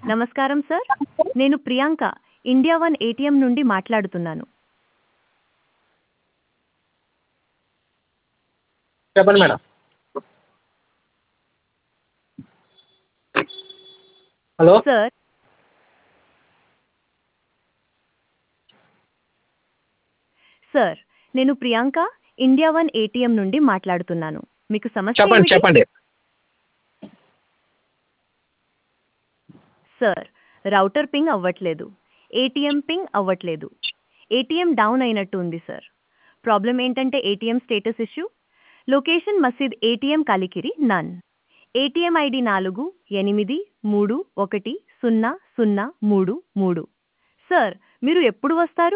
నమస్కారం సార్ నేను Priyanka India one ATM నుండి మాట్లాడుతున్నాను చెప్పండి మేడం హలో సార్ సార్ నేను ప్రియాంక ఇండియా వన్ ఏటీఎం నుండి మాట్లాడుతున్నాను మీకు సమస్య చెప్పండి ఏమిటి? చెప్పండి సార్ రౌటర్ పింగ్ అవ్వట్లేదు ఏటీఎం పింగ్ అవ్వట్లేదు ఏటీఎం డౌన్ అయినట్టు ఉంది సార్ ప్రాబ్లం ఏంటంటే ఏటీఎం స్టేటస్ ఇష్యూ లొకేషన్ మసీద్ ఏటీఎం కలికిరి నన్ ఏటీఎం ఐడి నాలుగు ఎనిమిది మూడు ఒకటి సున్నా సున్నా మూడు మూడు సార్ మీరు ఎప్పుడు వస్తారు